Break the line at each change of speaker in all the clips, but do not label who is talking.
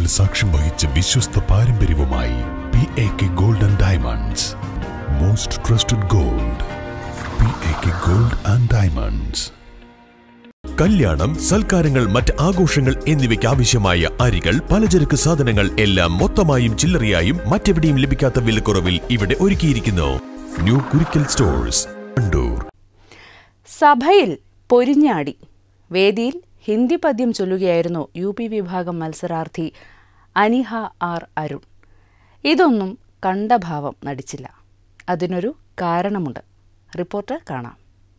പതിറ്റാണ്ടുകൾ സാക്ഷ്യം വഹിച്ച വിശ്വസ്ത പാരമ്പര്യവുമായി P A K gold and diamonds most trusted gold P A K gold and diamonds
കല്യാണം സൽക്കാരങ്ങൾ മറ്റ് ആഘോഷങ്ങൾ എന്നിവയ്ക്ക് ആവശ്യമായ അരികൾ പലചരക്ക് സാധനങ്ങൾ എല്ലാം മൊത്തമായും ചില്ലറയായും മറ്റെവിടെയും ലഭിക്കാത്ത വിലക്കുറവിൽ ഇവിടെ ഒരുക്കിയിരിക്കുന്നു ന്യൂ കുരിക്കൽ സ്റ്റോഴ്സ് കണ്ടൂർ
സഭയിൽ പൊരിഞ്ഞാടി വേദിയിൽ ഹിന്ദി പദ്യം ചൊല്ലുകയായിരുന്നു യു പി വിഭാഗം മത്സരാർത്ഥി അനിഹ ആർ അരുൺ ഇതൊന്നും കണ്ട ഭാവം നടിച്ചില്ല അതിനൊരു കാരണമുണ്ട് റിപ്പോർട്ട് കാണാം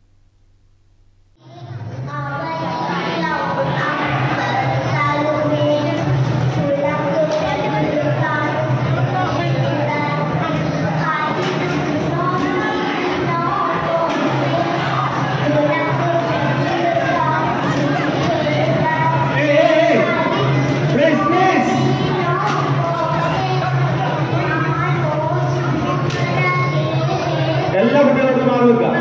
എല്ലാ കുട്ടികളോടും മാറി നിൽക്കാം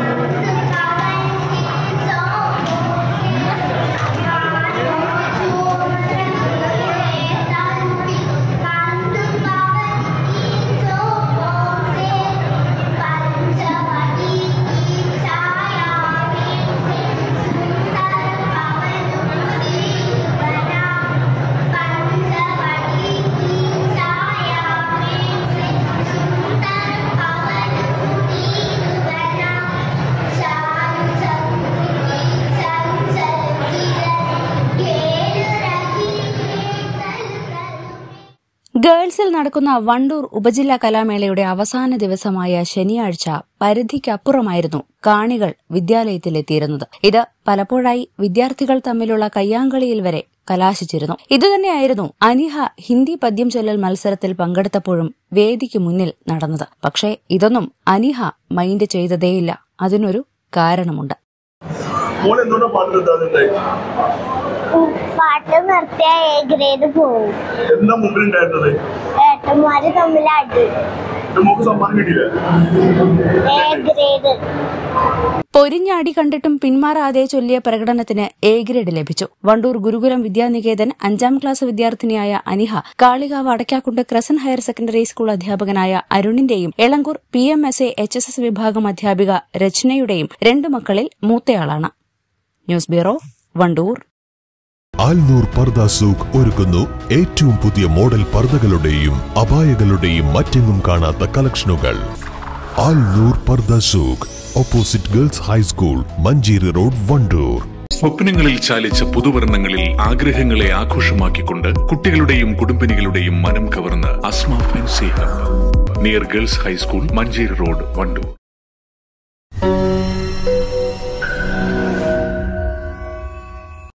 ഗേൾസിൽ നടക്കുന്ന വണ്ടൂർ ഉപജില്ലാ കലാമേളയുടെ അവസാന ദിവസമായ ശനിയാഴ്ച പരിധിക്കപ്പുറമായിരുന്നു കാണികൾ വിദ്യാലയത്തിലെത്തിയിരുന്നത് ഇത് പലപ്പോഴായി വിദ്യാർത്ഥികൾ തമ്മിലുള്ള കയ്യാങ്കളിയിൽ വരെ കലാശിച്ചിരുന്നു ഇതുതന്നെയായിരുന്നു അനിഹ ഹിന്ദി പദ്യം ചൊല്ലൽ മത്സരത്തിൽ പങ്കെടുത്തപ്പോഴും വേദിക്ക് മുന്നിൽ നടന്നത് പക്ഷേ ഇതൊന്നും അനിഹ മൈൻഡ് ചെയ്തതേയില്ല അതിനൊരു കാരണമുണ്ട്
മോൾ എന്തുകൊണ്ടാ പാട്ട് നിർത്താറുണ്ടായി
പാട്ട് നിർത്തിയ എ ഗ്രേഡ് പോവും
എന്താ മുമ്പിലുണ്ടായിരുന്നത്
ഏട്ടന്മാര് തമ്മിൽ അടി
എന്റെ മോക്ക് സമ്മാനം കിട്ടിയില്ലേ
എ ഗ്രേഡ്
പൊരിഞ്ഞാടി കണ്ടിട്ടും പിന്മാറാതെ ചൊല്ലിയ പ്രകടനത്തിന് എ ഗ്രേഡ് ലഭിച്ചു വണ്ടൂർ ഗുരുകുലം വിദ്യാനികേതൻ അഞ്ചാം ക്ലാസ് വിദ്യാർത്ഥിനിയായ Aniha Kalikavu Adakkakundu Crescent higher secondary school അധ്യാപകനായ അരുണിന്റെയും Elankur P M S A H S S വിഭാഗം അധ്യാപിക രചനയുടെയും രണ്ടു മക്കളിൽ മൂത്തയാളാണ് ന്യൂസ് ബ്യൂറോ വണ്ടൂർ
ആൽനൂർ പർദ സൂഖ് ഒരുക്കുന്നു ഏറ്റവും പുതിയ മോഡൽ പർദകളുടെയും അപായകളുടെയും മറ്റെങ്ങും കാണാത്ത കളക്ഷനുകൾ Alnoor Pardha Souq opposite girls high school Manjeri road Wandoor
സ്വപ്നങ്ങളിൽ ചാലിച്ച പുതുവർണ്ണങ്ങളിൽ ആഗ്രഹങ്ങളെ ആഘോഷമാക്കിക്കൊണ്ട് കുട്ടികളുടെയും കുടുംബിനികളുടെയും മനം കവർന്ന് Asma fancy hub near girls high school Manjeri road Wandoor